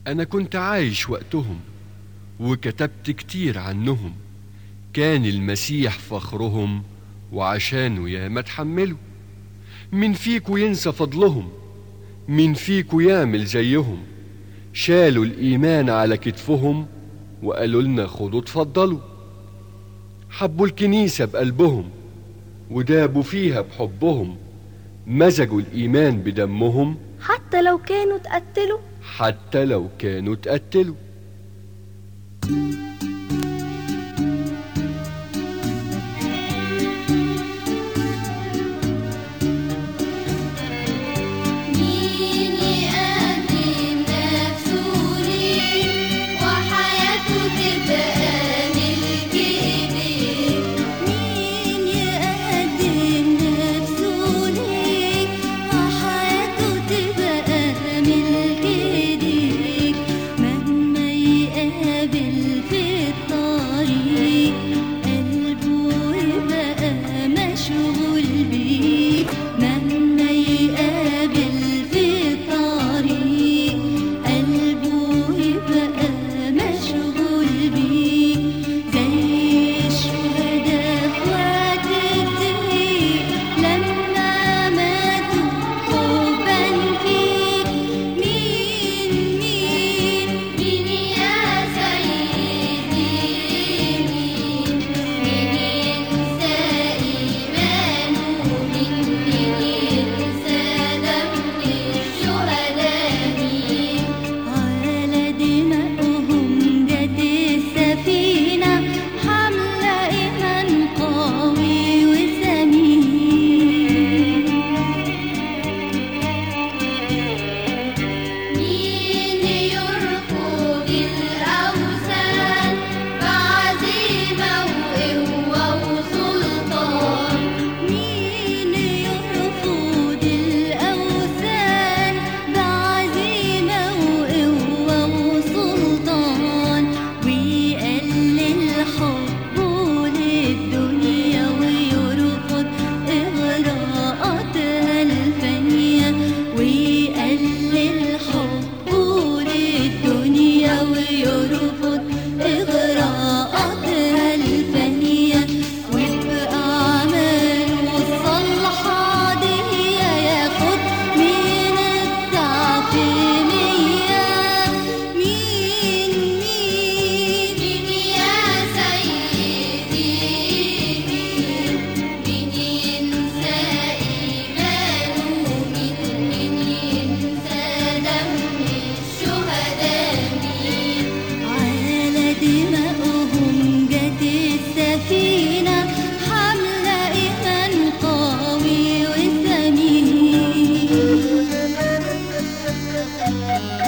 أنا كنت عايش وقتهم وكتبت كتير عنهم كان المسيح فخرهم وعشانه ياما اتحملوا مين فيكو ينسى فضلهم مين فيكو يعمل زيهم شالوا الإيمان على كتفهم وقالوا لنا خدوا اتفضلوا حبوا الكنيسة بقلبهم ودابوا فيها بحبهم مزجوا الإيمان بدمهم حتى لو كانوا اتقتلوا حتى لو كانوا اتقتلوا مين يقدم نفسه ليك وحياته تبقى ملك ايديك مين يقدم نفسه ليك وحياته تبقى ملك ايديك مهما يقابل في الطريق قلبه يبقى مشغول بيك مهما يقابل في الطريق قلبه يبقى مشغول بيك زي الشهداء في وقت الضيق لما ماتوا حبا فيك مين مين مين يا سيدي مين مين ينسى إيمانه مين مين ينسى دم الشهداء مين على دمائهم جت السفينة حملة إيمان قوي وسمين مين يرفض الأوثان بعزيمة وقوة وسلطان مين يرفض الأوثان بعزيمة وقوة وسلطان ويقلل حبه للدنيا ويرفض إغراءاتها الفانية ويقلل حبه للدنيا ويرفض إغراءاتها الفانية وبأعماله الصالحة دي ياخد من الضعف مية مين مين مين يا سيدي مين مين ينسى إيمانه مين مين ينسى دم الشهداء مين على دمائهم جت السفينة حملة إيمان قوي وثمين